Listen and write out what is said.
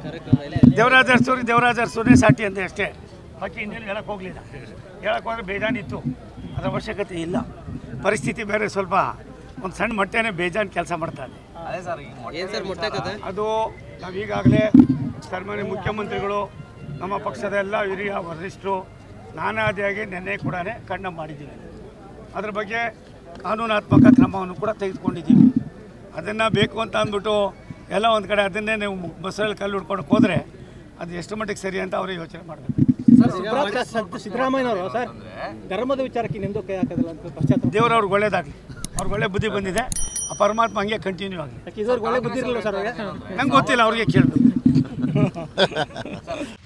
ಕಾರ್ಯಕ್ರಮ ಎಲ್ಲ ದೇವರಾಜ ಅರಸೂರಿ ದೇವರಾಜ ಅರಸೂರೇ ಸಾಟಿ ಅಂದೆ ಅಷ್ಟೇ ಬಾಕಿ ಇನ್ನೇನು ಹೇಳಕ್ಕೆ ಹೋಗಲಿಲ್ಲ ಹೇಳಕ್ಕೆ ಹೋದ್ರೆ ಬೇಜಾನಿತ್ತು ಅದರ ಅವಶ್ಯಕತೆ ಇಲ್ಲ ಪರಿಸ್ಥಿತಿ ಬೇರೆ ಸ್ವಲ್ಪ ಒಂದು ಸಣ್ಣ ಮಟ್ಟನೇ ಬೇಜಾನ್ ಕೆಲಸ ಮಾಡ್ತಾರೆ ಏನ್ ಸರ್ ಮೊಟ್ಟೆ ಕತೆ ಅದು ನಾವೀಗಾಗಲೇ ಸನ್ಮಾನ್ಯ ಮುಖ್ಯಮಂತ್ರಿಗಳು ನಮ್ಮ ಪಕ್ಷದ ಎಲ್ಲ ಹಿರಿಯ ವರಿಷ್ಠರು ನಾನಾದಿಯಾಗಿ ನಿನ್ನೆ ಕೂಡ ಖಂಡ ಮಾಡಿದ್ದೀವಿ ಅದ್ರ ಬಗ್ಗೆ ಕಾನೂನಾತ್ಮಕ ಕ್ರಮವನ್ನು ಕೂಡ ತೆಗೆದುಕೊಂಡಿದ್ದೀವಿ ಅದನ್ನು ಬೇಕು ಅಂತ ಅಂದ್ಬಿಟ್ಟು ಎಲ್ಲ ಒಂದು ಕಡೆ ಅದನ್ನೇ ನೀವು ಬಸ್ಸಲ್ಲಿ ಕಲ್ಲು ಹುಡ್ಕೊಳಕ್ಕೆ ಹೋದರೆ ಅದು ಎಷ್ಟು ಮಟ್ಟಿಗೆ ಸರಿ ಅಂತ ಅವರೇ ಯೋಚನೆ ಮಾಡಬೇಕು ಸಿದ್ದರಾಮಯ್ಯನವರು ಸರ್ ಧರ್ಮದ ವಿಚಾರಕ್ಕೆ ನಿಮ್ದು ಕೈ ಹಾಕೋದಿಲ್ಲ ಅಂತ ಪಶ್ಚಾತ್ತಾಪ ದೇವರು ಅವ್ರಿಗೆ ಒಳ್ಳೇದಾಗಲಿ ಅವ್ರಿಗೆ ಒಳ್ಳೆ ಬುದ್ಧಿ ಬಂದಿದೆ ಆ ಪರಮಾತ್ಮ ಹಂಗೆ ಕಂಟಿನ್ಯೂ ಆಗಲಿ ಯಾಕೆ ಇದುವರೆಗೆ ಒಳ್ಳೆ ಬುದ್ಧಿ ಇರಲಿಲ್ಲ ಸರ್ ಅವ್ರಿಗೆ ನಂಗೆ ಗೊತ್ತಿಲ್ಲ ಅವ್ರಿಗೆ ಕೇಳಬೇಕು